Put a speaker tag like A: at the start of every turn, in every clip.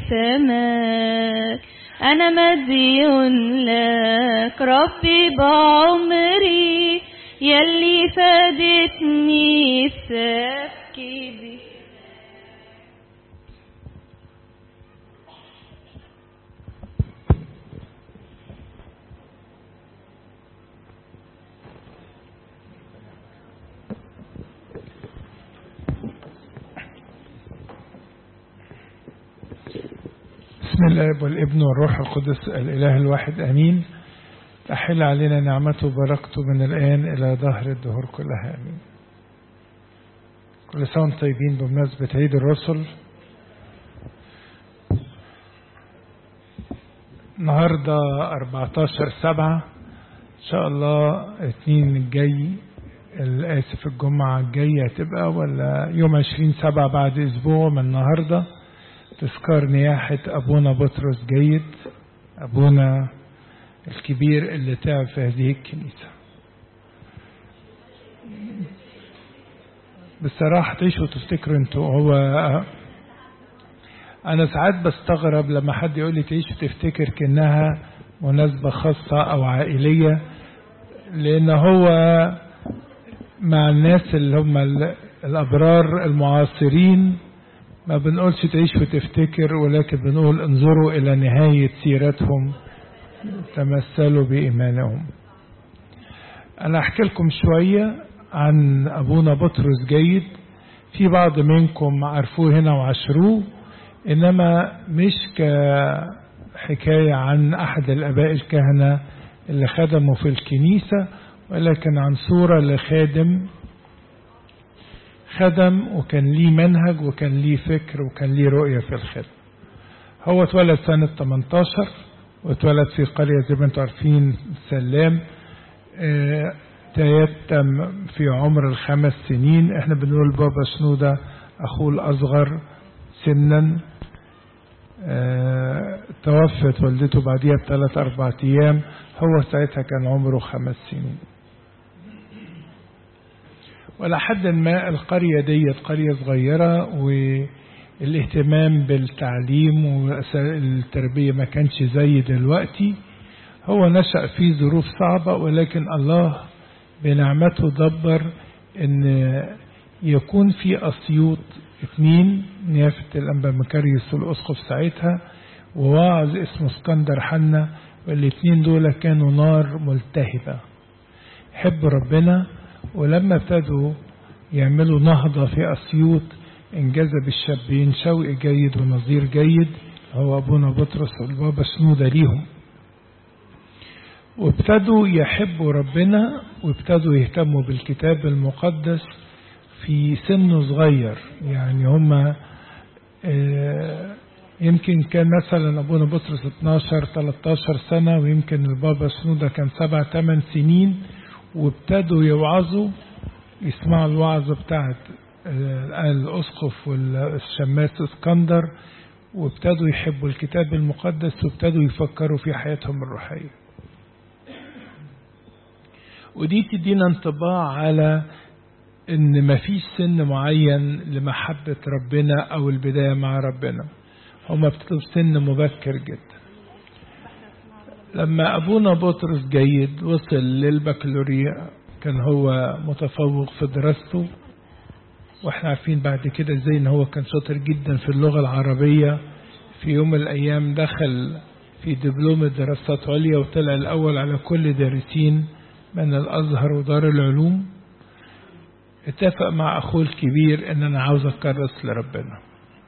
A: السماء أنا مديون لك ربي بعمري يلي فادتني السفكي دي
B: بسم الله والابن والروح القدس الإله الواحد أمين تحل علينا نعمته وبركته من الآن إلى ظهر الدهور كلها أمين كل سنة وانتم طيبين بمناسبة عيد الرسل النهاردة 14 سبعة إن شاء الله الاثنين الجاي آسف الجمعة الجاية هتبقى ولا يوم 20 سبعة بعد أسبوع من النهارده تذكار نياحة أبونا بطرس جيد أبونا الكبير اللي تعب في هذه الكنيسة بصراحة تعيشوا تفتكروا انتوا هو أنا ساعات بستغرب لما حد يقول لي تعيش تفتكر كأنها مناسبة خاصة أو عائلية لأن هو مع الناس اللي هم الأبرار المعاصرين ما بنقولش تعيش وتفتكر ولكن بنقول انظروا إلى نهاية سيرتهم تمثلوا بإيمانهم أنا أحكي لكم شوية عن أبونا بطرس جيد في بعض منكم عرفوه هنا وعشروه إنما مش كحكاية عن أحد الأباء الكهنة اللي خدموا في الكنيسة ولكن عن صورة لخادم خدم وكان ليه منهج وكان ليه فكر وكان ليه رؤية في الخدمة هو اتولد سنة 18 واتولد في قرية زي ما انتم عارفين سلام اه تيتم في عمر الخمس سنين احنا بنقول بابا شنودة اخوه الاصغر سنا اه توفت والدته بعديها بثلاث اربع ايام هو ساعتها كان عمره خمس سنين ولا حد ما القرية ديت قرية صغيرة والاهتمام بالتعليم والتربية ما كانش زي دلوقتي هو نشأ في ظروف صعبة ولكن الله بنعمته دبر ان يكون في اسيوط اثنين نيافة الانبا مكاريوس الاسقف ساعتها وواعظ اسمه اسكندر حنا والاثنين دول كانوا نار ملتهبة حب ربنا ولما ابتدوا يعملوا نهضة في أسيوط انجذب الشابين شوقي جيد ونظير جيد هو أبونا بطرس والبابا سنودة ليهم وابتدوا يحبوا ربنا وابتدوا يهتموا بالكتاب المقدس في سن صغير يعني هم يمكن كان مثلا أبونا بطرس 12 13 سنة ويمكن البابا سنودة كان 7 8 سنين وابتدوا يوعظوا يسمعوا الوعظ بتاعت الأسقف والشماس اسكندر وابتدوا يحبوا الكتاب المقدس وابتدوا يفكروا في حياتهم الروحية ودي تدينا انطباع على ان مفيش سن معين لمحبة ربنا او البداية مع ربنا هما ابتدوا سن مبكر جدا لما أبونا بطرس جيد وصل للبكالوريا كان هو متفوق في دراسته واحنا عارفين بعد كده ازاي ان هو كان شاطر جدا في اللغة العربية في يوم من الأيام دخل في دبلوم دراسات عليا وطلع الأول على كل دارسين من الأزهر ودار العلوم اتفق مع أخوه الكبير ان أنا عاوز أكرس لربنا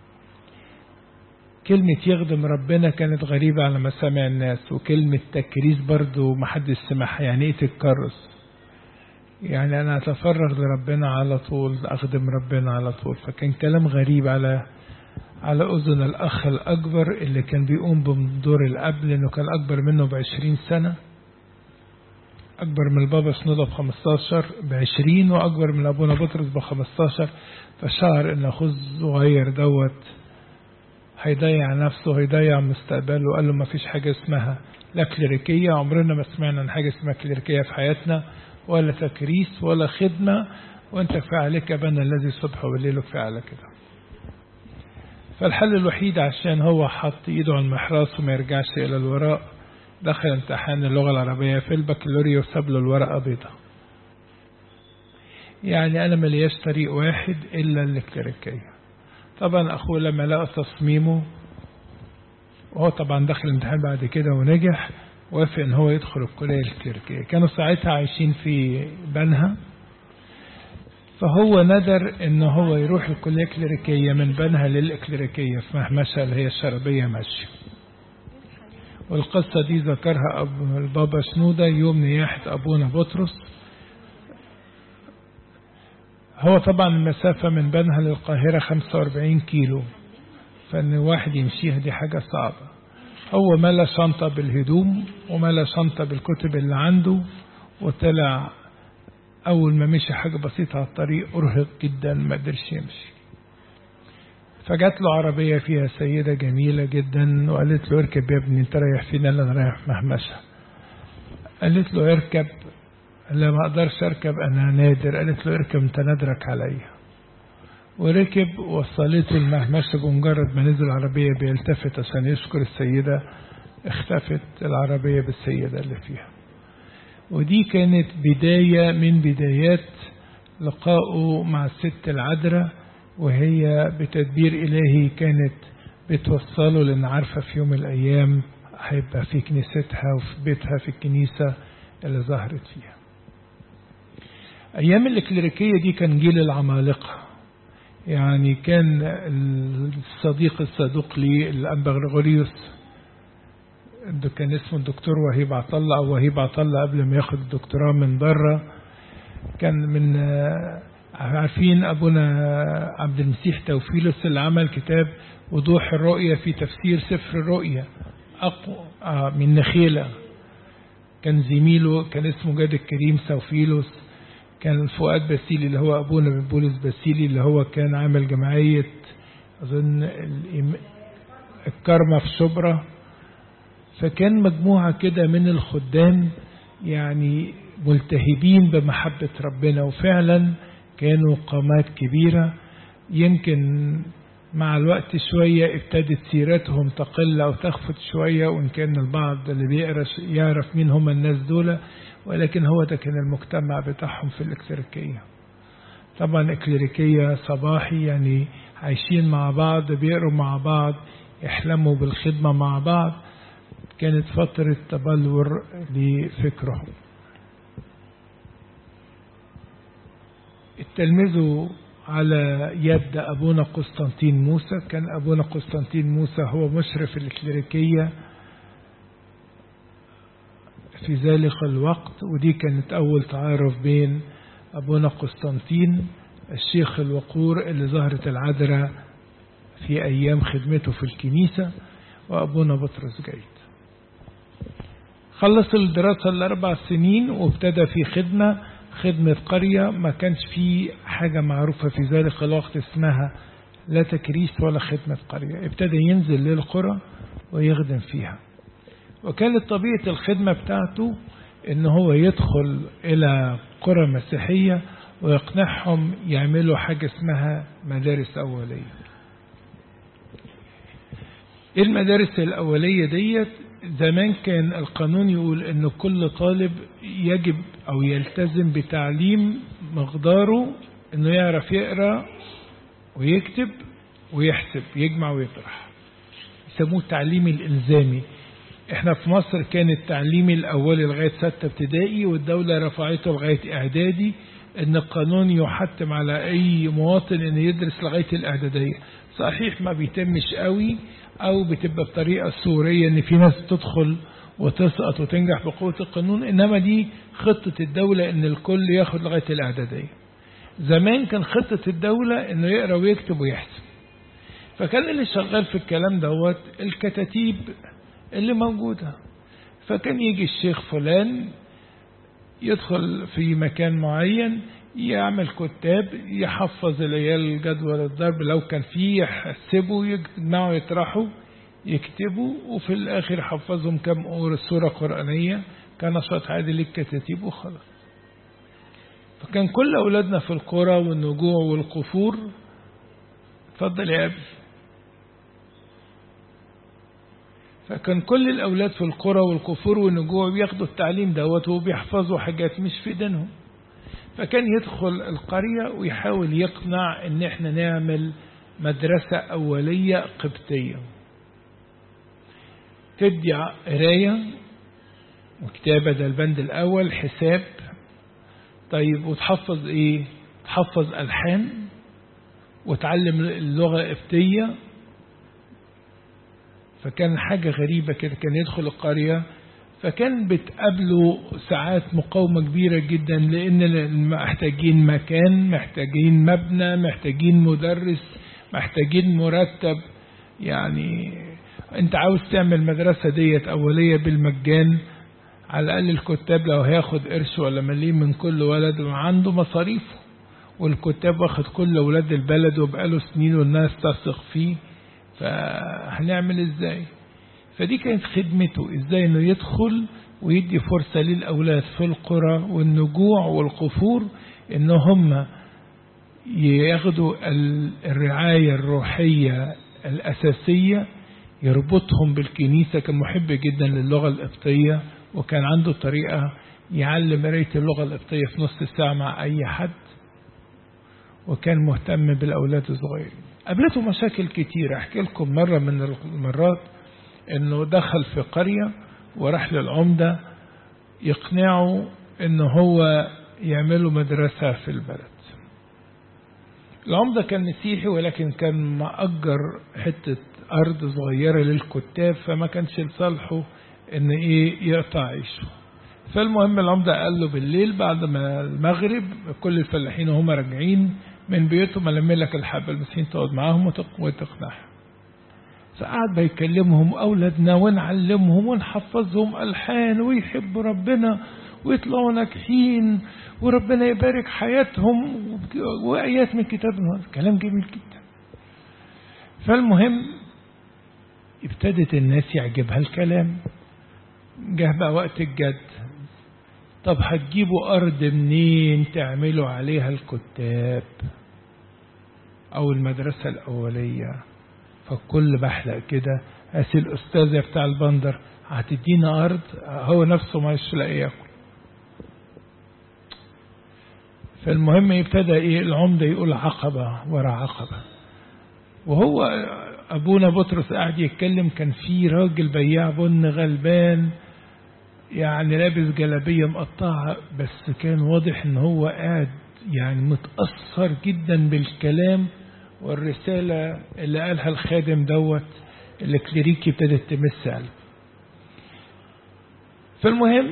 B: كلمة يخدم ربنا كانت غريبة على مسامع الناس وكلمة تكريس برضو محدش سمعها يعني ايه تتكرس يعني انا اتفرغ لربنا على طول اخدم ربنا على طول فكان كلام غريب على على اذن الاخ الاكبر اللي كان بيقوم بدور الاب لانه كان اكبر منه بعشرين سنة اكبر من البابا سنودة بخمستاشر بعشرين واكبر من ابونا بطرس بخمستاشر فشعر ان اخوه الصغير دوت هيضيع نفسه هيضيع مستقبله وقال له ما فيش حاجة اسمها لا كليريكية عمرنا ما سمعنا عن حاجة اسمها كليريكية في حياتنا ولا تكريس ولا خدمة وانت كفاية عليك أبانا الذي الصبح والليل كفاية على كده فالحل الوحيد عشان هو حط ايده على المحراث وما يرجعش الى الوراء دخل امتحان اللغة العربية في البكالوريوس وساب له الورقة بيضة يعني انا ملياش طريق واحد الا الكليريكية طبعا اخوه لما لقى تصميمه وهو طبعا دخل الامتحان بعد كده ونجح وافق ان هو يدخل الكلية الكليريكية كانوا ساعتها عايشين في بنها فهو ندر ان هو يروح الكلية الكليريكية من بنها للكليريكية في مهمشة اللي هي الشربية ماشية والقصة دي ذكرها أبو البابا شنودة يوم نياحة أبونا بطرس هو طبعا المسافة من بنها للقاهرة 45 كيلو فإن واحد يمشيها دي حاجة صعبة هو ملا شنطة بالهدوم وملا شنطة بالكتب اللي عنده وطلع أول ما مشي حاجة بسيطة على الطريق أرهق جدا ما قدرش يمشي فجات له عربية فيها سيدة جميلة جدا وقالت له اركب يا ابني انت رايح فين انا رايح مهمشة قالت له اركب لا ما اقدرش اركب انا نادر قالت له اركب انت نادرك عليا وركب وصلته المهمشة بمجرد ما نزل العربية بيلتفت عشان يشكر السيدة اختفت العربية بالسيدة اللي فيها ودي كانت بداية من بدايات لقائه مع الست العذراء وهي بتدبير إلهي كانت بتوصله لأن عارفة في يوم من الأيام هيبقى في كنيستها وفي بيتها في الكنيسة اللي ظهرت فيها أيام الإكليريكية دي كان جيل العمالقة يعني كان الصديق الصدوق لي الأنبا غريغوريوس كان اسمه الدكتور وهيب عطلة أو وهيب عطلة قبل ما ياخد الدكتوراه من بره كان من عارفين أبونا عبد المسيح توفيلوس اللي عمل كتاب وضوح الرؤية في تفسير سفر الرؤية أقوى من نخيلة كان زميله كان اسمه جاد الكريم توفيلوس كان فؤاد باسيلي اللي هو أبونا من بولس باسيلي اللي هو كان عامل جمعية أظن الكرمة في شبرا فكان مجموعة كده من الخدام يعني ملتهبين بمحبة ربنا وفعلا كانوا قامات كبيرة يمكن مع الوقت شوية ابتدت سيرتهم تقل أو تخفت شوية وإن كان البعض اللي بيقرا يعرف مين هم الناس دول ولكن هو ده كان المجتمع بتاعهم في الإكليريكية طبعا إكليريكية صباحي يعني عايشين مع بعض بيقروا مع بعض يحلموا بالخدمة مع بعض كانت فترة تبلور لفكرهم التلمذوا على يد أبونا قسطنطين موسى كان أبونا قسطنطين موسى هو مشرف الكليريكية في ذلك الوقت ودي كانت أول تعارف بين أبونا قسطنطين الشيخ الوقور اللي ظهرت العذراء في أيام خدمته في الكنيسة وأبونا بطرس جيد خلص الدراسة الأربع سنين وابتدى في خدمة خدمة قرية ما كانش في حاجة معروفة في ذلك الوقت اسمها لا تكريس ولا خدمة قرية ابتدى ينزل للقرى ويخدم فيها وكانت طبيعة الخدمة بتاعته ان هو يدخل الى قرى مسيحية ويقنعهم يعملوا حاجة اسمها مدارس أولية المدارس الأولية ديت زمان كان القانون يقول ان كل طالب يجب او يلتزم بتعليم مقداره انه يعرف يقرا ويكتب ويحسب يجمع ويطرح يسموه التعليم الالزامي احنا في مصر كان التعليم الاولي لغايه سته ابتدائي والدوله رفعته لغايه اعدادي ان القانون يحتم على اي مواطن انه يدرس لغايه الاعداديه صحيح ما بيتمش قوي او بتبقى بطريقه سوريه ان في ناس تدخل وتسقط وتنجح بقوه القانون انما دي خطه الدوله ان الكل ياخد لغايه الاعداديه زمان كان خطه الدوله انه يقرا ويكتب ويحسب فكان اللي شغال في الكلام دوت الكتاتيب اللي موجوده فكان يجي الشيخ فلان يدخل في مكان معين يعمل كتاب يحفظ العيال جدول الضرب لو كان فيه يحسبوا يجمعوا يطرحوا يكتبوا وفي الآخر يحفظهم كم سورة قرآنية كنشاط عادي للكتاتيب وخلاص فكان كل أولادنا في القرى والنجوع والقفور اتفضل يا أبي فكان كل الأولاد في القرى والكفور والنجوع بياخدوا التعليم دوت وبيحفظوا حاجات مش في دينهم فكان يدخل القرية ويحاول يقنع ان احنا نعمل مدرسة أولية قبطية تدي قراية وكتابة ده البند الأول حساب طيب وتحفظ ايه تحفظ ألحان وتعلم اللغة القبطية فكان حاجة غريبة كده كان يدخل القرية فكان بتقابله ساعات مقاومة كبيرة جدا لأن محتاجين مكان محتاجين مبنى محتاجين مدرس محتاجين مرتب يعني انت عاوز تعمل مدرسة ديت أولية بالمجان على الأقل الكتاب لو هياخد قرش ولا مليم من كل ولد عنده مصاريفه والكتاب واخد كل أولاد البلد وبقاله سنين والناس تثق فيه فهنعمل ازاي فدي كانت خدمته ازاي انه يدخل ويدي فرصة للأولاد في القرى والنجوع والقفور ان هم ياخدوا الرعاية الروحية الأساسية يربطهم بالكنيسة كان محب جدا للغة القبطية وكان عنده طريقة يعلم قراية اللغة القبطية في نص ساعة مع أي حد وكان مهتم بالأولاد الصغيرين قابلته مشاكل كتير أحكي لكم مرة من المرات أنه دخل في قرية وراح للعمدة يقنعه أنه هو يعملوا مدرسة في البلد العمدة كان مسيحي ولكن كان مأجر حتة أرض صغيرة للكتاب فما كانش لصالحه إن إيه يقطع عيشه فالمهم العمدة قال له بالليل بعد ما المغرب كل الفلاحين وهم راجعين من بيوتهم ألم لك الحبة المسيحيين تقعد معاهم وتقنعهم فقعد بيكلمهم أولادنا ونعلمهم ونحفظهم ألحان ويحبوا ربنا ويطلعوا ناجحين وربنا يبارك حياتهم وآيات من كتاب كلام جميل جدا فالمهم ابتدت الناس يعجبها الكلام جه بقى وقت الجد طب هتجيبوا أرض منين تعملوا عليها الكتاب أو المدرسة الأولية فالكل بحلق كده أسي الأستاذ بتاع البندر هتدينا أرض هو نفسه مش لاقي ياكل فالمهم ابتدى ايه العمدة يقول عقبة ورا عقبة وهو أبونا بطرس قاعد يتكلم كان في راجل بياع بن غلبان يعني لابس جلابية مقطعة بس كان واضح ان هو قاعد يعني متأثر جدا بالكلام والرسالة اللي قالها الخادم دوت اللي كليريكي ابتدت تمس قلبه فالمهم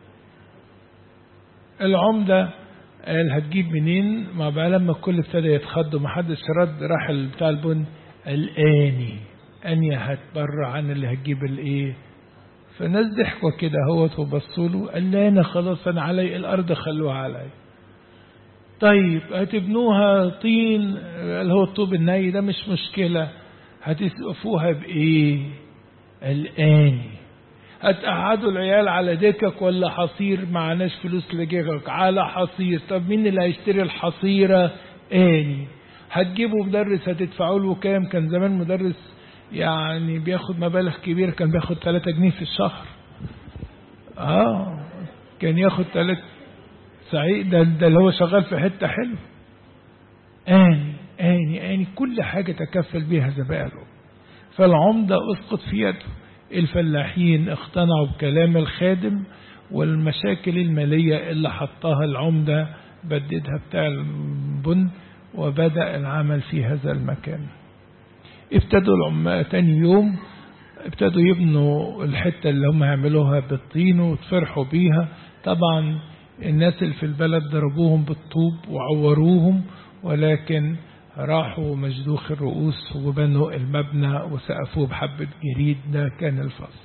B: العمدة قال هتجيب منين ما بقى لما الكل ابتدى يتخض ومحدش رد راح بتاع البن الآني أني هتبرع عن اللي هتجيب الايه فالناس ضحكوا كده هوت وبصوا له قال لا انا خلاص انا علي الارض خلوها علي طيب هتبنوها طين اللي هو الطوب الني ده مش مشكلة هتسقفوها بايه الآني هتقعدوا العيال على دكك ولا حصير معناش فلوس لجيكك على حصير طب مين اللي هيشتري الحصيرة آني هتجيبوا مدرس هتدفعوا له كام كان زمان مدرس يعني بياخد مبالغ كبيرة كان بياخد 3 جنيه في الشهر اه كان ياخد 3 سعيد ده, ده اللي هو شغال في حتة حلو آني آني آني كل حاجة تكفل بيها زبائله فالعمدة أسقط في يده الفلاحين اقتنعوا بكلام الخادم والمشاكل المالية اللي حطها العمدة بددها بتاع البن وبدأ العمل في هذا المكان ابتدوا العمال تاني يوم ابتدوا يبنوا الحتة اللي هم يعملوها بالطين وتفرحوا بيها طبعا الناس اللي في البلد ضربوهم بالطوب وعوروهم ولكن راحوا مجدوخ الرؤوس وبنوا المبنى وسقفوه بحبة جريد ده كان الفصل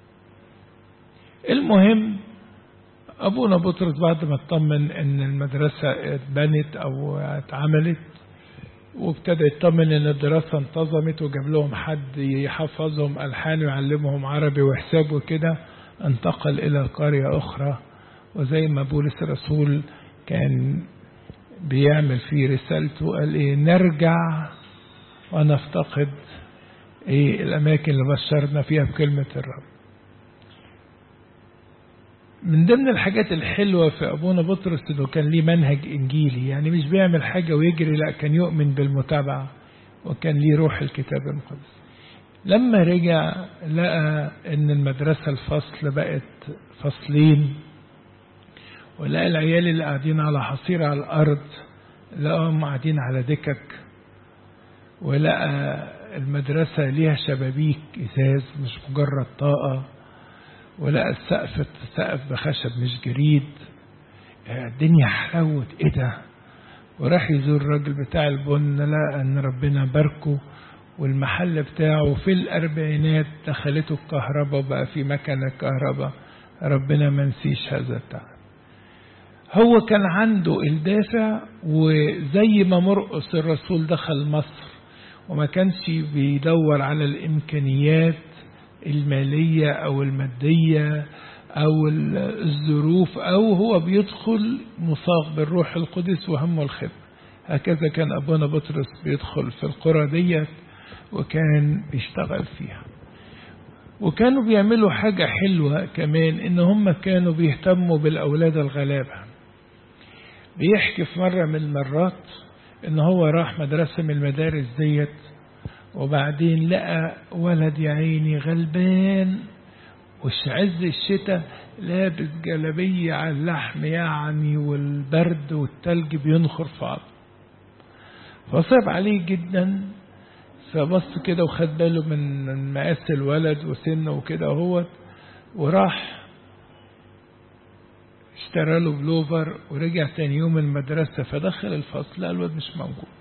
B: المهم أبونا بطرس بعد ما اطمن أن المدرسة اتبنت أو اتعملت وابتدى يطمن أن الدراسة انتظمت وجاب لهم حد يحفظهم ألحان ويعلمهم عربي وحساب وكده انتقل إلى قرية أخرى وزي ما بولس الرسول كان بيعمل في رسالته قال إيه نرجع ونفتقد ايه الاماكن اللي بشرنا فيها بكلمة الرب من ضمن الحاجات الحلوة في أبونا بطرس إنه كان ليه منهج إنجيلي يعني مش بيعمل حاجة ويجري لا كان يؤمن بالمتابعة وكان ليه روح الكتاب المقدس لما رجع لقى إن المدرسة الفصل بقت فصلين ولقى العيال اللي قاعدين على حصيرة على الأرض لقاهم قاعدين على دكك ولقى المدرسة ليها شبابيك إزاز مش مجرد طاقة ولقى السقف سقف بخشب مش جريد الدنيا حلوت ايه ده وراح يزور الراجل بتاع البن لقى ان ربنا باركه والمحل بتاعه في الاربعينات دخلته الكهرباء وبقى في مكنة كهرباء ربنا ما نسيش هذا التعب هو كان عنده الدافع وزي ما مرقس الرسول دخل مصر وما كانش بيدور على الامكانيات المالية أو المادية أو الظروف أو هو بيدخل مصاب بالروح القدس وهمه الخدمة هكذا كان أبونا بطرس بيدخل في القرى ديت وكان بيشتغل فيها وكانوا بيعملوا حاجة حلوة كمان إن هم كانوا بيهتموا بالأولاد الغلابة بيحكي في مرة من المرات إن هو راح مدرسة من المدارس ديت وبعدين لقى ولد يا عيني غلبان وش عز الشتاء لابس جلبية على اللحم يعني والبرد والتلج بينخر في عظمه فصعب عليه جدا فبص كده وخد باله من مقاس الولد وسنه وكده وهو وراح اشترى له بلوفر ورجع تاني يوم المدرسة فدخل الفصل لقى الواد مش موجود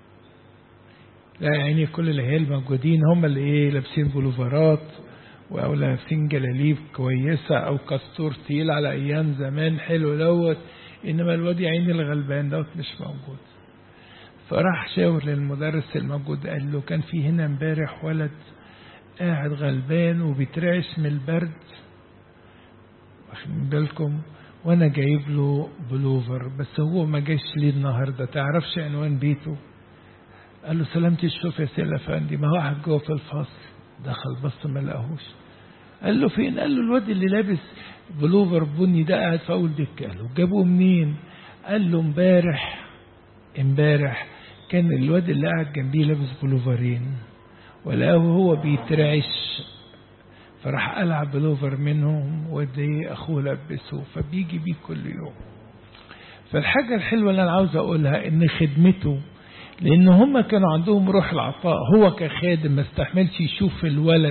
B: لا يعني كل العيال موجودين هم اللي ايه لابسين بلوفرات او لابسين جلاليب كويسه او كستور تقيل على ايام زمان حلو دوت انما الواد يا عيني الغلبان دوت مش موجود فراح شاور للمدرس الموجود قال له كان في هنا امبارح ولد قاعد غلبان وبيترعش من البرد واخدين بالكم وانا جايب له بلوفر بس هو ما جاش ليه النهارده تعرفش عنوان بيته قال له سلامتي الشوف يا سيل افندي ما هو قاعد جوه في الفصل دخل بص ما لقاهوش قال له فين قال له الواد اللي لابس بلوفر بني ده قاعد في اول دكه قال له جابوه منين قال له امبارح امبارح كان الواد اللي قاعد جنبيه لابس بلوفرين ولقاه هو بيترعش فراح قلع بلوفر منهم ودي اخوه لبسه فبيجي بيه كل يوم فالحاجه الحلوه اللي انا عاوز اقولها ان خدمته لان هم كانوا عندهم روح العطاء هو كخادم ما استحملش يشوف الولد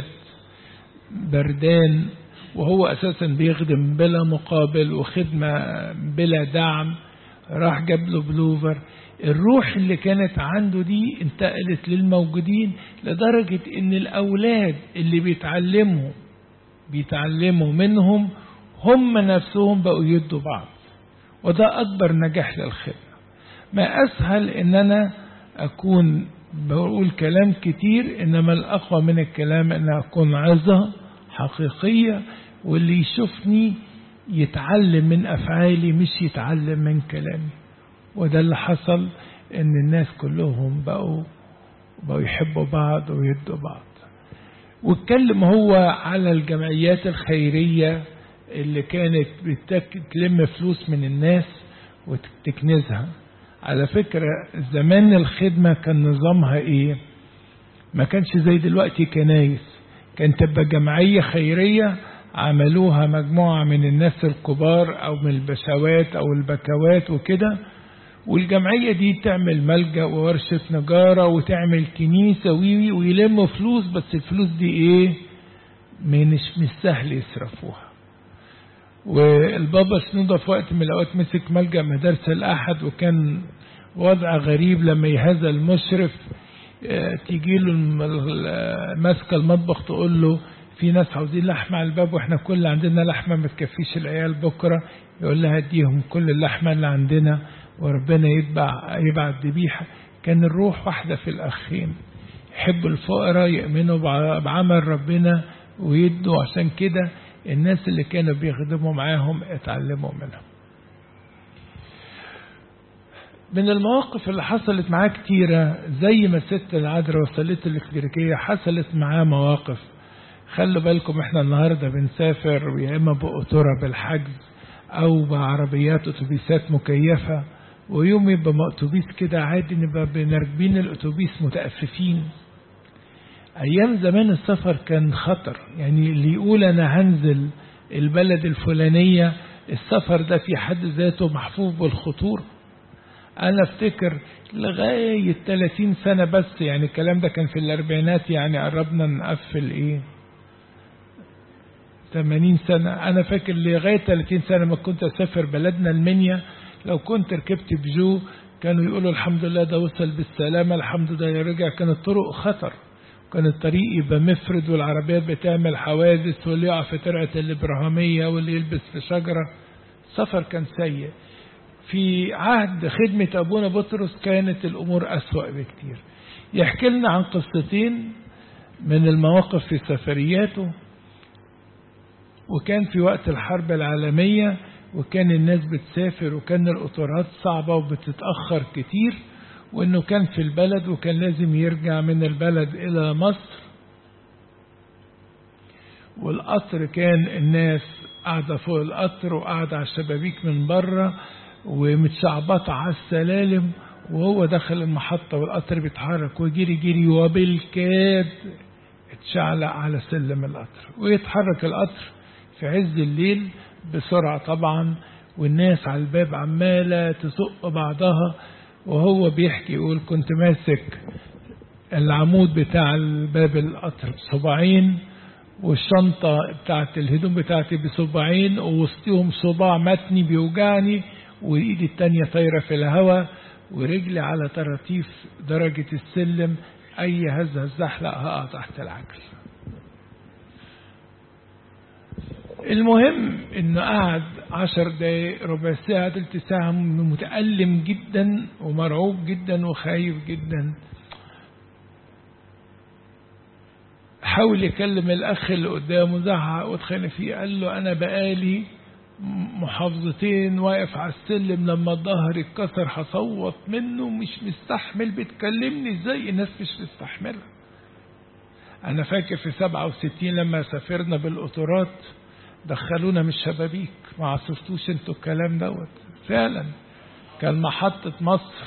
B: بردان وهو اساسا بيخدم بلا مقابل وخدمه بلا دعم راح جاب له بلوفر الروح اللي كانت عنده دي انتقلت للموجودين لدرجة ان الاولاد اللي بيتعلموا بيتعلموا منهم هم نفسهم بقوا يدوا بعض وده اكبر نجاح للخدمة ما اسهل ان انا اكون بقول كلام كتير انما الاقوى من الكلام ان اكون عظة حقيقية واللي يشوفني يتعلم من افعالي مش يتعلم من كلامي وده اللي حصل ان الناس كلهم بقوا بقوا يحبوا بعض ويدوا بعض واتكلم هو على الجمعيات الخيرية اللي كانت بتلم فلوس من الناس وتكنزها على فكرة زمان الخدمة كان نظامها ايه ما كانش زي دلوقتي كنايس كان تبقى جمعية خيرية عملوها مجموعة من الناس الكبار او من البشوات او البكوات وكده والجمعية دي تعمل ملجأ وورشة نجارة وتعمل كنيسة ويوي ويلموا فلوس بس الفلوس دي ايه مش مش سهل يصرفوها والبابا سنودة في وقت من الأوقات مسك ملجأ مدارس الأحد وكان وضع غريب لما يهذا المشرف تيجي له ماسكة المطبخ تقول له في ناس عاوزين لحمة على الباب واحنا كل عندنا لحمة ما تكفيش العيال بكرة يقول لها اديهم كل اللحمة اللي عندنا وربنا يتبع يبعت ذبيحة كان الروح واحدة في الأخين يحبوا الفقراء يؤمنوا بعمل ربنا ويدوا عشان كده الناس اللي كانوا بيخدموا معاهم اتعلموا منهم من المواقف اللي حصلت معاه كتيرة زي ما الست العذراء وصلت الإكليريكية حصلت معاه مواقف خلوا بالكم احنا النهاردة بنسافر يا إما بقطورة بالحجز أو بعربيات أتوبيسات مكيفة ويوم يبقى أتوبيس كده عادي نبقى بنركبين الأتوبيس متأففين أيام زمان السفر كان خطر يعني اللي يقول أنا هنزل البلد الفلانية السفر ده في حد ذاته محفوظ بالخطورة أنا أفتكر لغاية 30 سنة بس يعني الكلام ده كان في الأربعينات يعني قربنا نقفل إيه 80 سنة أنا فاكر لغاية 30 سنة ما كنت أسافر بلدنا المنيا لو كنت ركبت بجو كانوا يقولوا الحمد لله ده وصل بالسلامة الحمد لله رجع كانت الطرق خطر كان الطريق يبقى مفرد والعربيات بتعمل حوادث واللي يقع في ترعة الإبراهيمية واللي يلبس في شجرة سفر كان سيء في عهد خدمة أبونا بطرس كانت الأمور أسوأ بكتير يحكي لنا عن قصتين من المواقف في سفرياته وكان في وقت الحرب العالمية وكان الناس بتسافر وكان القطارات صعبة وبتتأخر كتير وانه كان في البلد وكان لازم يرجع من البلد الى مصر والقطر كان الناس قاعدة فوق القطر وقاعدة على الشبابيك من بره ومتشعبطة على السلالم وهو دخل المحطة والقطر بيتحرك وجري جري وبالكاد اتشعلق على سلم القطر ويتحرك القطر في عز الليل بسرعة طبعا والناس على الباب عمالة تزق بعضها وهو بيحكي يقول كنت ماسك العمود بتاع الباب القطر بصباعين والشنطة بتاعت الهدوم بتاعتي بصباعين ووسطهم صباع متني بيوجعني وإيدي التانية طايرة في الهواء ورجلي على طراطيف درجة السلم أي هزة الزحلق هقع تحت العجل المهم انه قعد عشر دقايق ربع ساعة تلت ساعة متألم جدا ومرعوب جدا وخايف جدا حاول يكلم الأخ اللي قدامه زعق واتخانق فيه قال له أنا بقالي محافظتين واقف على السلم لما الظهر اتكسر هصوت منه مش مستحمل بتكلمني ازاي الناس مش مستحملة أنا فاكر في سبعة وستين لما سافرنا بالقطارات دخلونا من الشبابيك ما عصفتوش انتوا الكلام دوت فعلا كان محطة مصر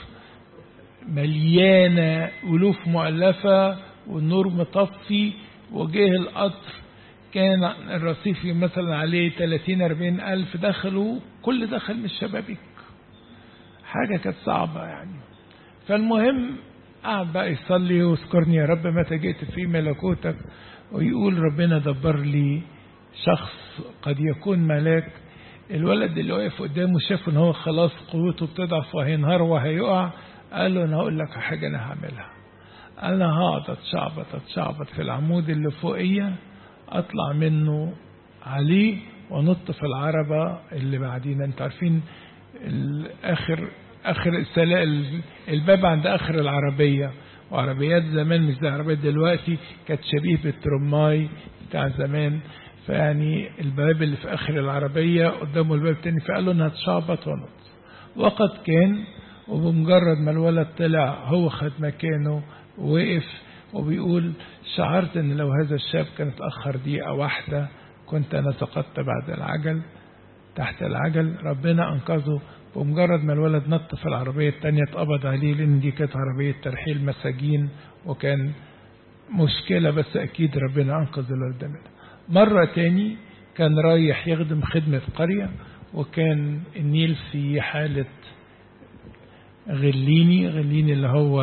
B: مليانة ألوف مؤلفة والنور مطفي وجه القطر كان الرصيف مثلا عليه 30 40 ألف دخلوا كل دخل من الشبابيك حاجة كانت صعبة يعني فالمهم قعد بقى يصلي واذكرني يا رب متى جئت في ملكوتك ويقول ربنا دبر لي شخص قد يكون ملاك الولد اللي واقف قدامه شاف ان هو خلاص قوته بتضعف وهينهار وهيقع قال له انا هقول لك حاجه انا هعملها انا هقعد اتشعبط اتشعبط في العمود اللي فوقيه اطلع منه عليه ونط في العربه اللي بعدين انت عارفين اخر اخر السلال الباب عند اخر العربيه وعربيات زمان مش زي عربيات دلوقتي كانت شبيه بالترماي بتاع زمان فيعني الباب اللي في آخر العربية قدامه الباب التاني فقال له انها تشعبط ونط وقد كان وبمجرد ما الولد طلع هو خد مكانه ووقف وبيقول شعرت ان لو هذا الشاب كان اتأخر دقيقة واحدة كنت انا سقطت بعد العجل تحت العجل ربنا انقذه بمجرد ما الولد نط في العربية التانية اتقبض عليه لان دي كانت عربية ترحيل مساجين وكان مشكلة بس اكيد ربنا انقذ الولد منها مرة تاني كان رايح يخدم خدمة قرية وكان النيل في حالة غليني غليني اللي هو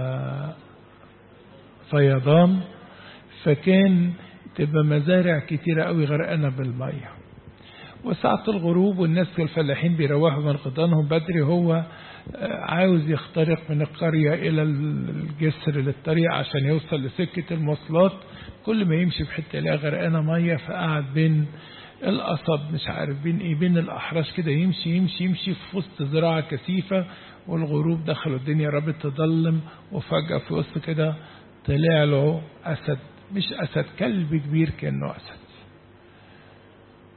B: فيضان فكان تبقى مزارع كتيرة قوي غرقانة بالمية وساعة الغروب والناس الفلاحين بيروحوا من غضانهم بدري هو عاوز يخترق من القرية إلى الجسر للطريق عشان يوصل لسكة المواصلات كل ما يمشي في حتة يلاقي غرقانة مية فقعد بين القصب مش عارف بين ايه بين الأحراش كده يمشي يمشي يمشي في وسط زراعة كثيفة والغروب دخلوا الدنيا رابط تضلم وفجأة في وسط كده طلع له أسد مش أسد كلب كبير كأنه أسد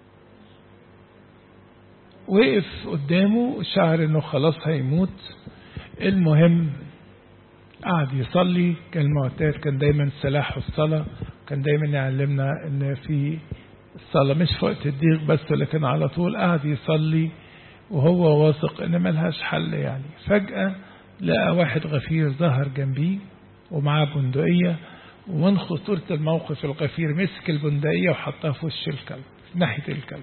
B: وقف قدامه شعر انه خلاص هيموت المهم قعد يصلي كان معتاد كان دايما سلاحه الصلاة كان دايما يعلمنا ان في الصلاة مش في وقت الضيق بس لكن على طول قعد يصلي وهو واثق ان ملهاش حل يعني فجأة لقى واحد غفير ظهر جنبيه ومعاه بندقية ومن خطورة الموقف الغفير مسك البندقية وحطها في وش الكلب في ناحية الكلب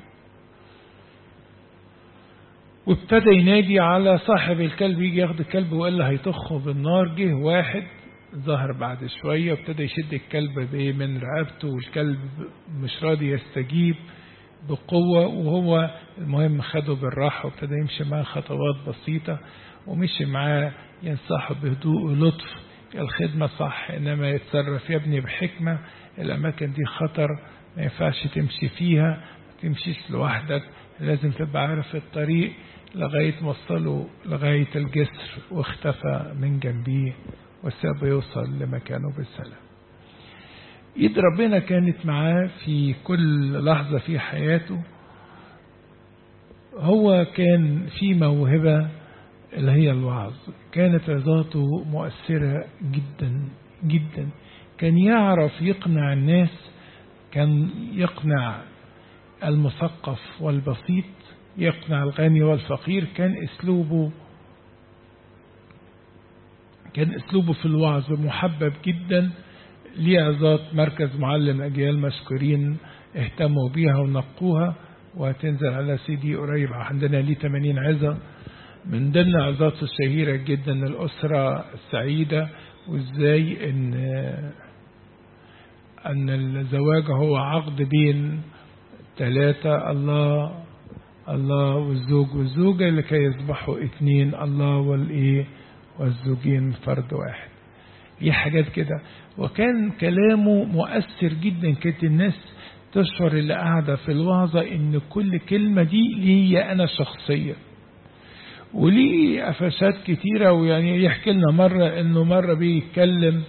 B: وابتدى ينادي على صاحب الكلب يجي ياخد الكلب وقال له هيطخه بالنار جه واحد ظهر بعد شوية وابتدى يشد الكلب من رقبته والكلب مش راضي يستجيب بقوة وهو المهم خده بالراحة وابتدى يمشي معاه خطوات بسيطة ومشي معاه ينصحه بهدوء ولطف الخدمة صح إنما يتصرف يا ابني بحكمة الأماكن دي خطر ما ينفعش تمشي فيها ما تمشيش لوحدك لازم تبقى عارف الطريق لغاية ما وصلوا لغاية الجسر واختفى من جنبيه وسابه يوصل لمكانه بالسلام ايد ربنا كانت معاه في كل لحظة في حياته هو كان في موهبة اللي هي الوعظ كانت عظاته مؤثرة جدا جدا كان يعرف يقنع الناس كان يقنع المثقف والبسيط يقنع الغني والفقير كان اسلوبه كان اسلوبه في الوعظ محبب جدا ليه عظات مركز معلم اجيال مشكورين اهتموا بيها ونقوها وهتنزل على سي دي قريب عندنا ليه 80 عظه من ضمن عظاته الشهيرة جدا الأسرة السعيدة وإزاي إن أن الزواج هو عقد بين ثلاثة الله الله والزوج والزوجة لكي يصبحوا اثنين الله والإيه والزوجين فرد واحد دي حاجات كده وكان كلامه مؤثر جدا كانت الناس تشعر اللي قاعدة في الوعظة إن كل كلمة دي ليا أنا شخصيا وليه قفشات كتيرة ويعني يحكي لنا مرة انه مرة بيتكلم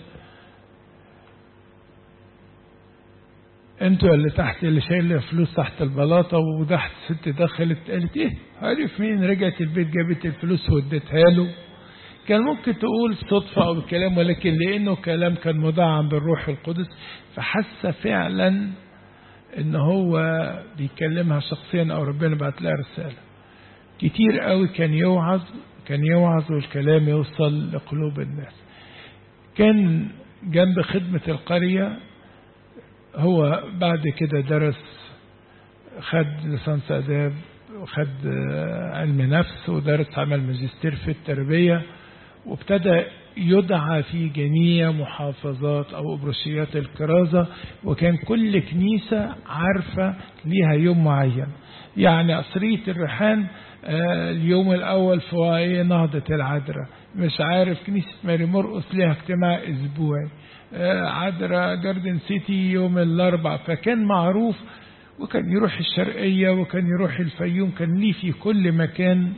B: انتوا اللي تحت اللي شايل فلوس تحت البلاطة وتحت ست دخلت قالت ايه عارف مين رجعت البيت جابت الفلوس واديتها له كان ممكن تقول صدفة او كلام ولكن لانه كلام كان مدعم بالروح القدس فحس فعلا ان هو بيكلمها شخصيا او ربنا بعت لها رساله كتير قوي كان يوعظ كان يوعظ والكلام يوصل لقلوب الناس كان جنب خدمة القرية هو بعد كده درس خد لسانس آداب وخد علم نفس ودرس عمل ماجستير في التربية وابتدى يدعى في جميع محافظات أو أبرشيات الكرازة وكان كل كنيسة عارفة ليها يوم معين يعني قصرية الريحان اليوم الأول في نهضة العذراء مش عارف كنيسة ماري مرقس ليها اجتماع أسبوعي عذراء جاردن سيتي يوم الأربع فكان معروف وكان يروح الشرقية وكان يروح الفيوم كان ليه في كل مكان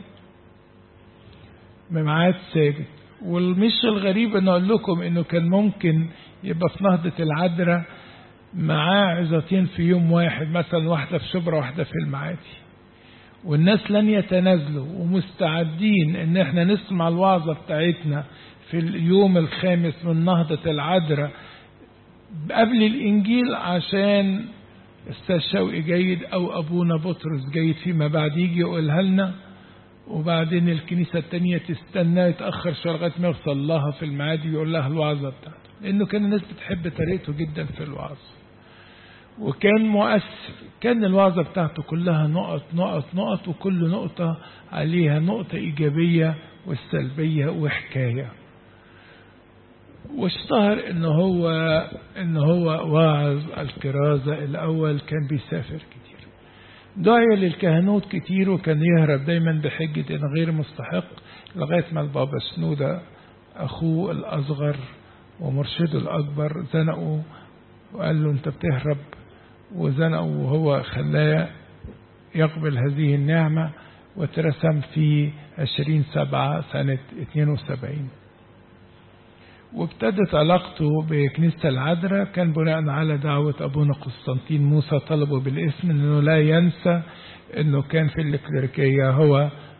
B: ميعاد ثابت والمش الغريب ان اقول لكم انه كان ممكن يبقى في نهضة العذراء معاه عظتين في يوم واحد مثلا واحدة في شبرا واحدة في المعادي والناس لن يتنازلوا ومستعدين ان احنا نسمع الوعظة بتاعتنا في اليوم الخامس من نهضة العذراء قبل الانجيل عشان استاذ شوقي جيد او ابونا بطرس جيد فيما بعد يجي يقولها لنا وبعدين الكنيسة التانية تستنى يتأخر شوية لغاية ما يوصل لها في المعادي يقول لها الوعظة بتاعته لأنه كان الناس بتحب طريقته جدا في الوعظ وكان مؤثر كان الوعظة بتاعته كلها نقط نقط نقط وكل نقطة عليها نقطة إيجابية والسلبية وحكاية واشتهر ان هو ان هو واعظ الكرازة الاول كان بيسافر كتير دعي للكهنوت كتير وكان يهرب دايما بحجة انه غير مستحق لغاية ما البابا سنودة اخوه الاصغر ومرشده الاكبر زنقه وقال له انت بتهرب وزنقه وهو خلاه يقبل هذه النعمة واترسم في عشرين سبعة سنة 72 وابتدت علاقته بكنيسة العذراء كان بناء على دعوة أبونا قسطنطين موسى طلبه بالاسم أنه لا ينسى أنه كان في الكليريكية هو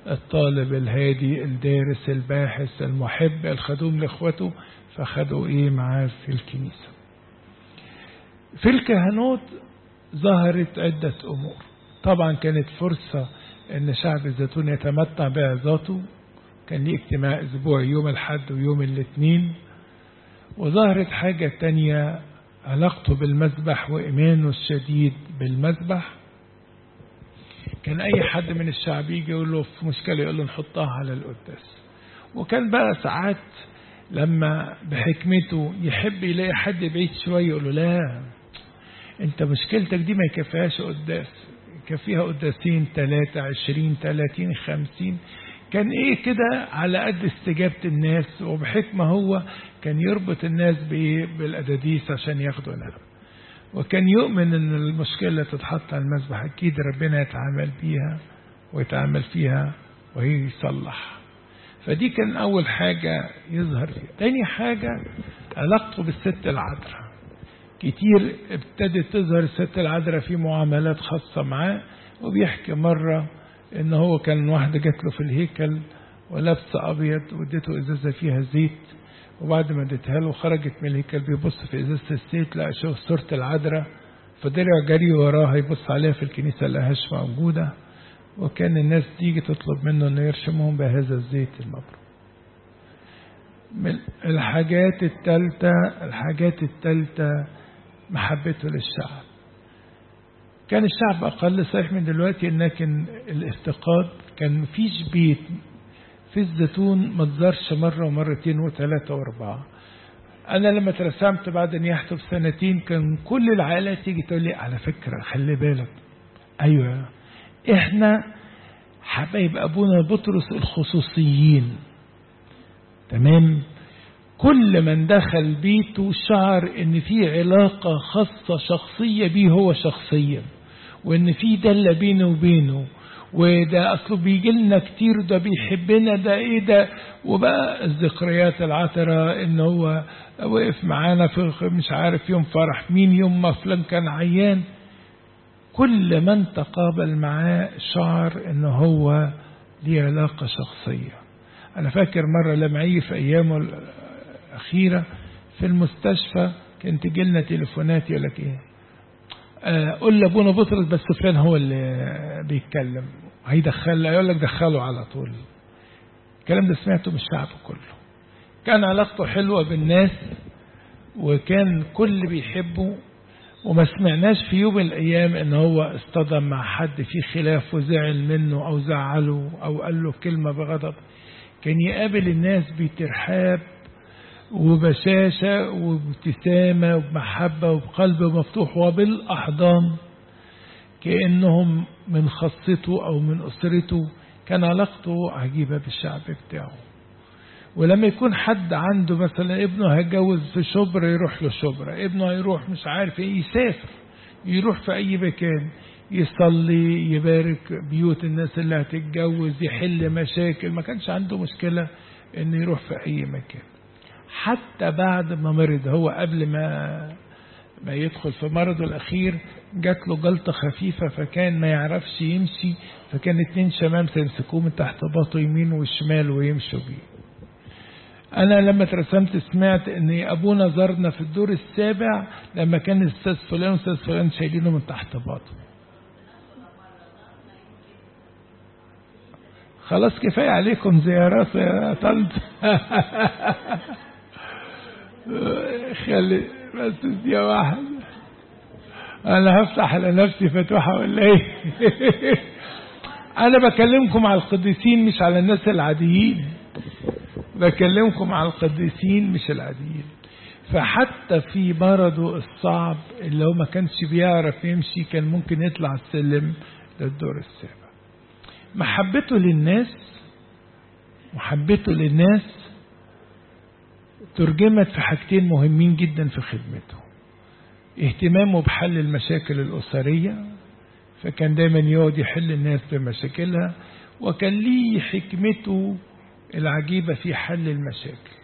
B: الطالب الهادي الدارس الباحث المحب الخدوم لاخوته فخدوا ايه معاه في الكنيسة في الكهنوت ظهرت عدة امور طبعا كانت فرصة ان شعب الزيتون يتمتع بعظاته كان ليه اجتماع اسبوعي يوم الحد ويوم الاثنين وظهرت حاجة تانية علاقته بالمذبح وإيمانه الشديد بالمذبح كان أي حد من الشعب يجي يقول له في مشكلة يقول له نحطها على القداس وكان بقى ساعات لما بحكمته يحب يلاقي حد بعيد شوية يقول له لا انت مشكلتك دي ما يكفيهاش قداس يكفيها قداسين ثلاثة عشرين ثلاثين خمسين كان ايه كده على قد استجابة الناس وبحكمة هو كان يربط الناس بالأداديس عشان ياخدوا نعم وكان يؤمن ان المشكلة تتحط على المذبح اكيد ربنا يتعامل بيها ويتعامل فيها وهي يصلح فدي كان اول حاجة يظهر فيها تاني حاجة علاقته بالست العذراء كتير ابتدت تظهر الست العذراء في معاملات خاصة معاه وبيحكي مرة ان هو كان واحدة جات له في الهيكل ولابسة ابيض واديته ازازة فيها زيت وبعد ما اديتها له خرجت من الهيكل بيبص في ازازة الزيت لقى شوف صورة العذراء فدرع جري وراها يبص عليها في الكنيسة لقاهاش موجودة وكان الناس تيجي تطلب منه انه يرشمهم بهذا الزيت المبروك من الحاجات الثالثة الحاجات الثالثة محبته للشعب كان الشعب أقل صحيح من دلوقتي لكن الافتقاد كان مفيش بيت في الزيتون ما تزارش مرة ومرتين وثلاثة وأربعة أنا لما ترسمت بعد نياحته بسنتين كان كل العائلات تيجي تقول لي على فكرة خلي بالك أيوة إحنا حبايب أبونا بطرس الخصوصيين تمام كل من دخل بيته شعر ان في علاقة خاصة شخصية بيه هو شخصيا وان في دلة بينه وبينه وده اصله بيجي لنا كتير ده بيحبنا ده ايه ده وبقى الذكريات العطرة ان هو وقف معانا في مش عارف يوم فرح مين يوم ما فلان كان عيان كل من تقابل معاه شعر ان هو ليه علاقة شخصية انا فاكر مرة لما عيه في ايامه الأخيرة في المستشفى كانت تجي لنا تليفونات يقول لك ايه آه قول لابونا بطرس بس فلان هو اللي بيتكلم هيدخل يقول لك دخله على طول الكلام ده سمعته من الشعب كله كان علاقته حلوة بالناس وكان كل بيحبه وما سمعناش في يوم من الأيام ان هو اصطدم مع حد في خلاف وزعل منه او زعله او قال له كلمة بغضب كان يقابل الناس بترحاب وبشاشة وابتسامة وبمحبة وبقلب مفتوح وبالأحضان كأنهم من خاصته أو من أسرته كان علاقته عجيبة بالشعب بتاعه ولما يكون حد عنده مثلا ابنه هيتجوز في شبرا يروح له شبرا ابنه هيروح مش عارف ايه يسافر يروح في اي مكان يصلي يبارك بيوت الناس اللي هتتجوز يحل مشاكل ما كانش عنده مشكلة انه يروح في اي مكان حتى بعد ما مرض هو قبل ما ما يدخل في مرضه الأخير جات له جلطة خفيفة فكان ما يعرفش يمشي فكان اتنين شمام يمسكوه من تحت باطه يمين وشمال ويمشوا بيه أنا لما اترسمت سمعت إن أبونا زارنا في الدور السابع لما كان الأستاذ فلان والأستاذ فلان شايلينه من تحت باطه خلاص كفاية عليكم زيارات يا طنط خلي بس دي واحد انا هفتح على نفسي فتوحة ولا ايه انا بكلمكم على القديسين مش على الناس العاديين بكلمكم على القديسين مش العاديين فحتى في مرضه الصعب اللي هو ما كانش بيعرف يمشي كان ممكن يطلع السلم للدور السابع محبته للناس محبته للناس ترجمت في حاجتين مهمين جدا في خدمته اهتمامه بحل المشاكل الأسرية فكان دايما يقعد يحل الناس بمشاكلها وكان ليه حكمته العجيبة في حل المشاكل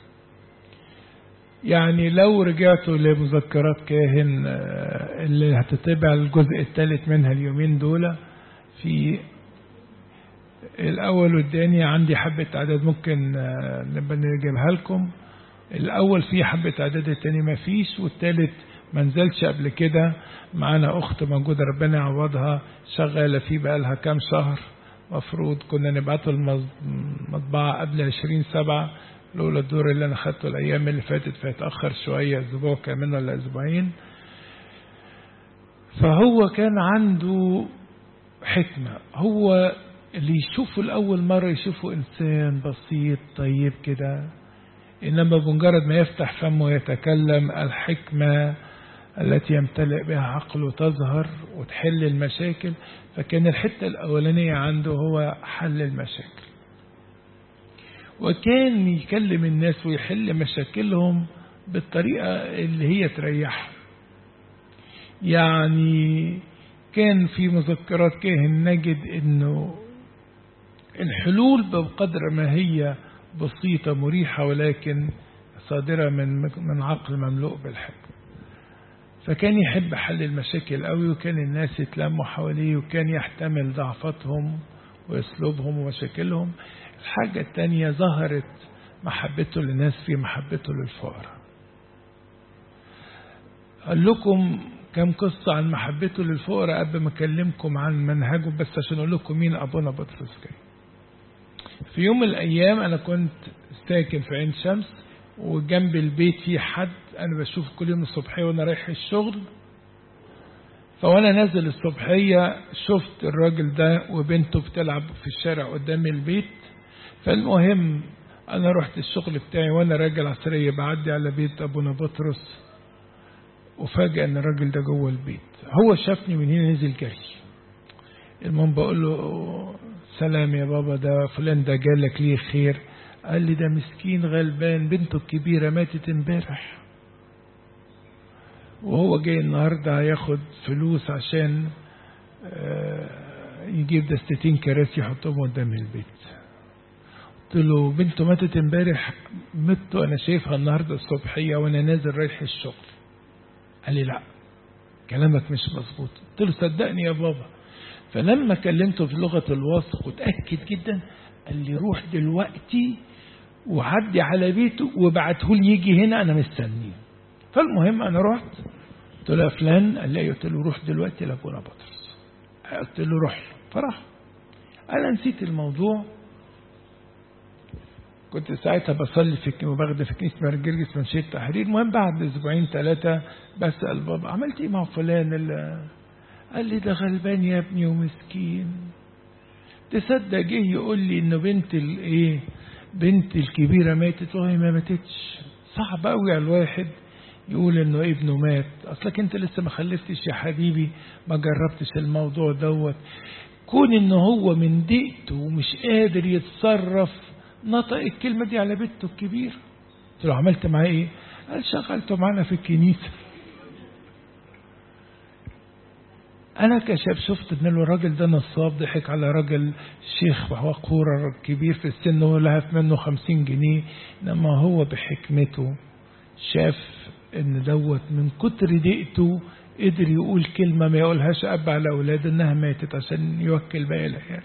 B: يعني لو رجعتوا لمذكرات كاهن اللي هتتبع الجزء الثالث منها اليومين دول في الأول والثاني عندي حبة عدد ممكن نبقى نجيبها لكم الأول فيه حبة عدد الثاني ما فيش والثالث ما نزلش قبل كده معانا أخت موجودة ربنا يعوضها شغالة فيه بقالها كام شهر مفروض كنا نبعته المطبعة قبل عشرين سبعة لولا الدور اللي أنا خدته الأيام اللي فاتت فيتأخر شوية أسبوع كمان ولا أسبوعين فهو كان عنده حكمة هو اللي يشوفه الأول مرة يشوفه إنسان بسيط طيب كده إنما بمجرد ما يفتح فمه ويتكلم الحكمة التي يمتلئ بها عقله تظهر وتحل المشاكل فكان الحتة الأولانية عنده هو حل المشاكل وكان يكلم الناس ويحل مشاكلهم بالطريقة اللي هي تريحهم يعني كان في مذكرات كاهن نجد انه الحلول بقدر ما هي بسيطة مريحة ولكن صادرة من من عقل مملوء بالحكمة فكان يحب حل المشاكل قوي وكان الناس يتلموا حواليه وكان يحتمل ضعفاتهم واسلوبهم ومشاكلهم الحاجة التانية ظهرت محبته للناس في محبته للفقراء قال لكم كم قصة عن محبته للفقراء قبل ما أكلمكم عن منهجه بس عشان أقول لكم مين أبونا بطرس كان. في يوم من الأيام أنا كنت ساكن في عين شمس وجنب البيت في حد أنا بشوف كل يوم الصبحية وأنا رايح الشغل فوأنا نازل الصبحية شفت الراجل ده وبنته بتلعب في الشارع قدام البيت فالمهم أنا رحت الشغل بتاعي وأنا راجع العصرية بعدي على بيت أبونا بطرس وفاجأ ان الراجل ده جوه البيت هو شافني من هنا نزل جري المهم بقول له سلام يا بابا ده فلان ده جالك ليه خير قال لي ده مسكين غلبان بنته الكبيرة ماتت امبارح وهو جاي النهاردة هياخد فلوس عشان يجيب دستتين كراسي يحطهم قدام البيت قلت له بنته ماتت امبارح مت انا شايفها النهارده الصبحيه وانا نازل رايح الشغل قال لي لا كلامك مش مظبوط قلت له صدقني يا بابا فلما كلمته في لغة الواثق وتأكد جدا قال لي روح دلوقتي وعدي على بيته وبعته لي يجي هنا انا مستنيه فالمهم انا رحت قلت له يا فلان قال لي قلت له روح دلوقتي لابونا بطرس قلت له روح له فراح انا نسيت الموضوع كنت ساعتها بصلي في وبغدا في كنيسه مرجرجس من شيخ التحرير المهم بعد اسبوعين ثلاثه بسال بابا عملت ايه مع فلان اللي قال لي ده غلبان يا ابني ومسكين تصدق جه يقول لي انه بنت الايه بنت الكبيره ماتت وهي ما ماتتش صعب قوي على الواحد يقول انه ابنه مات اصلك انت لسه ما خلفتش يا حبيبي ما جربتش الموضوع دوت كون ان هو من دقته ومش قادر يتصرف نطق الكلمة دي على بنته الكبير قلت له عملت معاه ايه قال شغلته معانا في الكنيسة انا كشاب شفت ان الراجل ده نصاب ضحك على راجل شيخ وقور كبير في السن ولهف منه خمسين جنيه انما هو بحكمته شاف ان دوت من كتر دقته قدر يقول كلمة ما يقولهاش أب على أولاده إنها ماتت عشان يوكل باقي العيال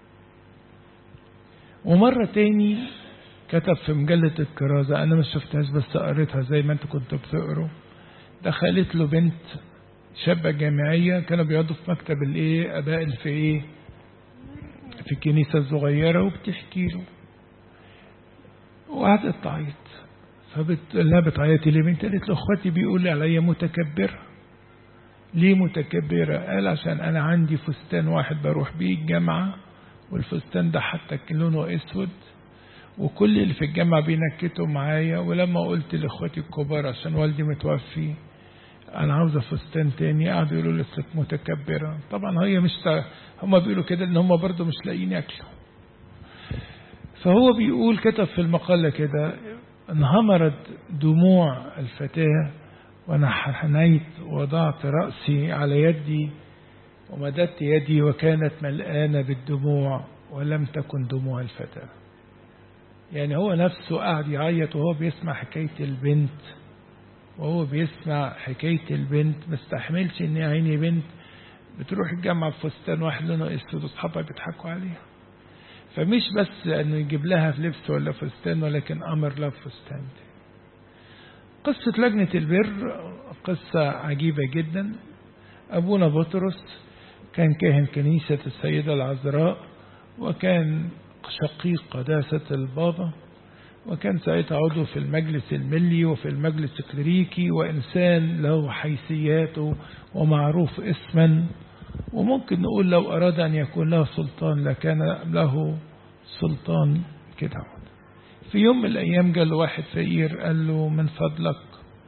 B: ومرة تاني كتب في مجلة الكرازة أنا ما شفتهاش بس قريتها زي ما أنت كنت بتقروا دخلت له بنت شابة جامعية كانوا بيقعدوا في مكتب الإيه أباء اللي في إيه في الكنيسة الصغيرة وبتحكي له وقعدت تعيط فبتقول لها بتعيطي ليه بنت قالت له اخواتي بيقول لي عليا متكبرة ليه متكبرة قال عشان أنا عندي فستان واحد بروح بيه الجامعة والفستان ده حتى لونه اسود وكل اللي في الجامعة بينكتوا معايا ولما قلت لاخواتي الكبار عشان والدي متوفي انا عاوزة فستان تاني قعدوا يقولوا لي اصلك متكبرة طبعا هي مش هم بيقولوا كده ان هم برضو مش لاقيين ياكلوا فهو بيقول كتب في المقالة كده انهمرت دموع الفتاة وانا حنيت وضعت رأسي على يدي ومددت يدي وكانت ملآنة بالدموع ولم تكن دموع الفتاة يعني هو نفسه قاعد يعيط وهو بيسمع حكاية البنت وهو بيسمع حكاية البنت مستحملش ان عيني بنت بتروح الجامعة بفستان واحد لونه اسود واصحابها بيضحكوا عليها فمش بس انه يجيب لها في لبس ولا فستان ولكن امر لها فستان قصة لجنة البر قصة عجيبة جدا أبونا بطرس كان كاهن كنيسة السيدة العذراء وكان شقيق قداسة البابا وكان ساعتها عضو في المجلس الملي وفي المجلس الكليريكي وإنسان له حيثياته ومعروف اسما وممكن نقول لو أراد أن يكون له سلطان لكان له سلطان كده في يوم من الأيام قال له واحد فقير قال له من فضلك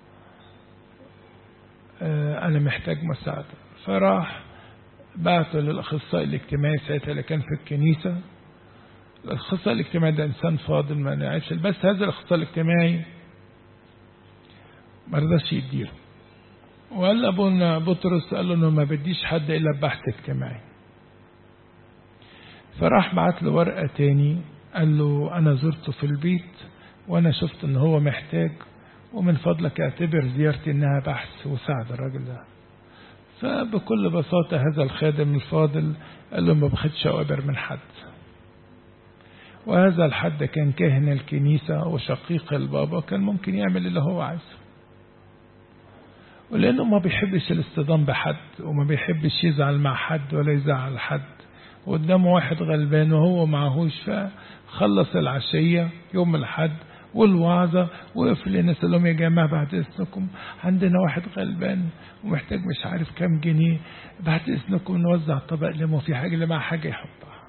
B: أنا محتاج مساعدة فراح بعثه للأخصائي الاجتماعي ساعتها اللي كان في الكنيسة الأخصائي الاجتماعي ده إنسان فاضل ما نعرفش بس هذا الأخصائي الاجتماعي ما رضاش يديله وقال أبونا بطرس قال له إنه ما بديش حد إلا بحث اجتماعي فراح بعت له ورقة تاني قال له أنا زرته في البيت وأنا شفت إن هو محتاج ومن فضلك اعتبر زيارتي إنها بحث وساعد الراجل ده فبكل بساطة هذا الخادم الفاضل قال له ما باخدش أوامر من حد وهذا الحد كان كاهن الكنيسة وشقيق البابا كان ممكن يعمل اللي هو عايزه ولأنه ما بيحبش الاصطدام بحد وما بيحبش يزعل مع حد ولا يزعل حد قدامه واحد غلبان وهو معهوش فخلص العشية يوم الحد والوعظة وقف للناس قال لهم يا جماعة بعد إذنكم عندنا واحد غلبان ومحتاج مش عارف كام جنيه بعد إذنكم نوزع طبق ليمون في حاجة اللي معاه حاجة يحطها